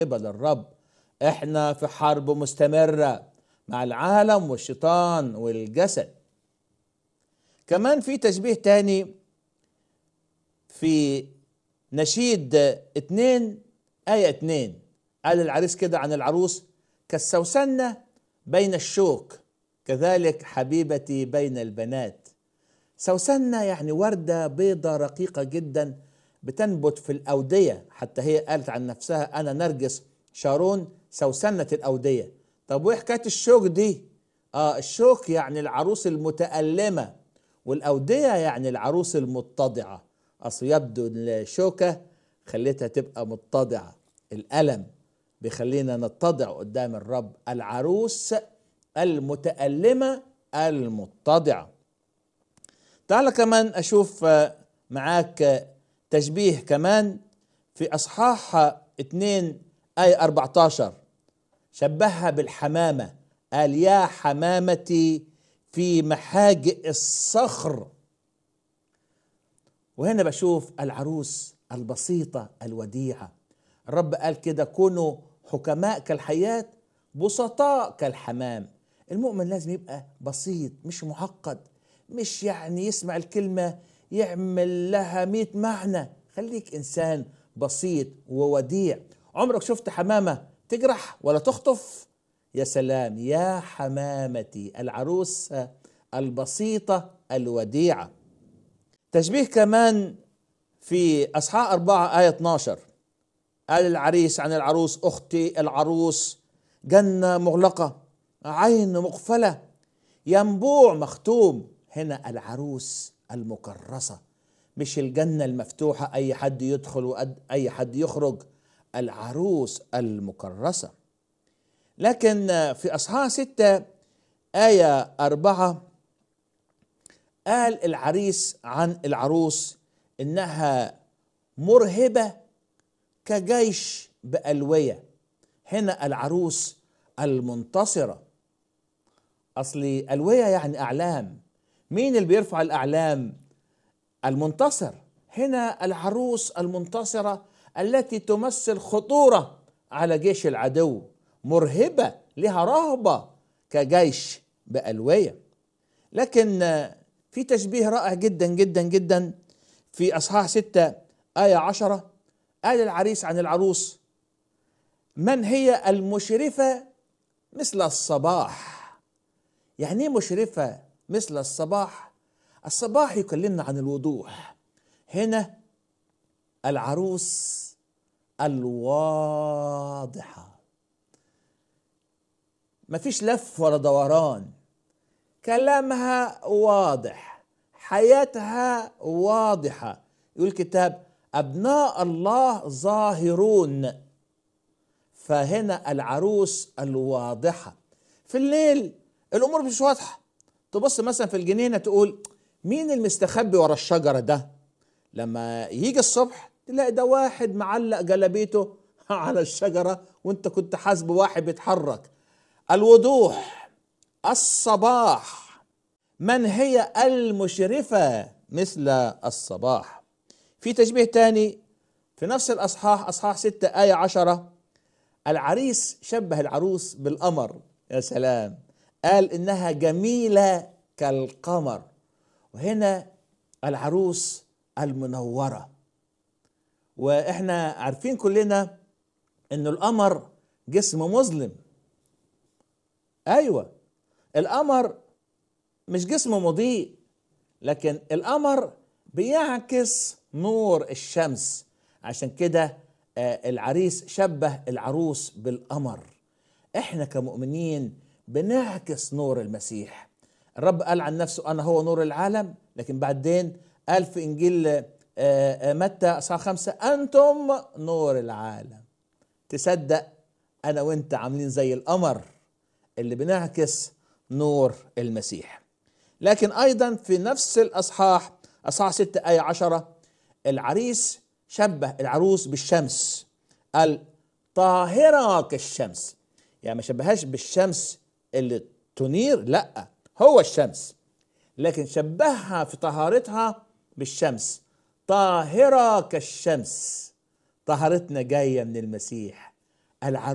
قبل الرب احنا في حرب مستمرة مع العالم والشيطان والجسد كمان في تشبيه تاني في نشيد اتنين آية اتنين قال العريس كده عن العروس كالسوسنة بين الشوك كذلك حبيبتي بين البنات سوسنة يعني وردة بيضة رقيقة جدا بتنبت في الأودية حتى هي قالت عن نفسها أنا نرجس شارون سوسنة الأودية طب وإيه حكاية الشوك دي آه الشوك يعني العروس المتألمة والأودية يعني العروس المتضعة أصل يبدو إن الشوكة خليتها تبقى متضعة الألم بيخلينا نتضع قدام الرب العروس المتألمة المتضعة تعال كمان أشوف معاك تشبيه كمان في أصحاح 2 آية 14 شبهها بالحمامة قال يا حمامتي في محاجئ الصخر وهنا بشوف العروس البسيطة الوديعة الرب قال كده كونوا حكماء كالحياة بسطاء كالحمام المؤمن لازم يبقى بسيط مش معقد مش يعني يسمع الكلمة يعمل لها مئة معنى خليك إنسان بسيط ووديع عمرك شفت حمامة تجرح ولا تخطف يا سلام يا حمامتي العروس البسيطة الوديعة تشبيه كمان في أصحاح أربعة آية 12 قال العريس عن العروس أختي العروس جنة مغلقة عين مقفلة ينبوع مختوم هنا العروس المكرسة مش الجنة المفتوحة أي حد يدخل وأي حد يخرج العروس المكرسة لكن في أصحاح ستة آية أربعة قال العريس عن العروس إنها مرهبة كجيش بألوية هنا العروس المنتصرة أصلي ألوية يعني أعلام مين اللي بيرفع الأعلام المنتصر هنا العروس المنتصرة التي تمثل خطورة على جيش العدو مرهبة لها رهبة كجيش بألوية لكن في تشبيه رائع جدا جدا جدا في أصحاح ستة آية عشرة قال العريس عن العروس من هي المشرفة مثل الصباح يعني ايه مشرفة مثل الصباح الصباح يكلمنا عن الوضوح هنا العروس الواضحة ما فيش لف ولا دوران كلامها واضح حياتها واضحة يقول الكتاب أبناء الله ظاهرون فهنا العروس الواضحة في الليل الأمور مش واضحة تبص مثلا في الجنينة تقول مين المستخبي ورا الشجرة ده لما يجي الصبح تلاقي ده واحد معلق جلابيته على الشجرة وانت كنت حاسب واحد بيتحرك الوضوح الصباح من هي المشرفة مثل الصباح في تشبيه تاني في نفس الأصحاح أصحاح ستة آية عشرة العريس شبه العروس بالقمر يا سلام قال إنها جميلة كالقمر وهنا العروس المنورة وإحنا عارفين كلنا إن القمر جسم مظلم أيوة القمر مش جسم مضيء لكن القمر بيعكس نور الشمس عشان كده العريس شبه العروس بالقمر احنا كمؤمنين بنعكس نور المسيح الرب قال عن نفسه انا هو نور العالم لكن بعدين قال في انجيل متى اصحاح خمسة انتم نور العالم تصدق انا وانت عاملين زي القمر اللي بنعكس نور المسيح لكن ايضا في نفس الاصحاح اصحاح ستة آية عشرة العريس شبه العروس بالشمس قال طاهرة كالشمس يعني ما شبههاش بالشمس اللي تنير لا هو الشمس لكن شبهها في طهارتها بالشمس طاهرة كالشمس طهارتنا جاية من المسيح العروس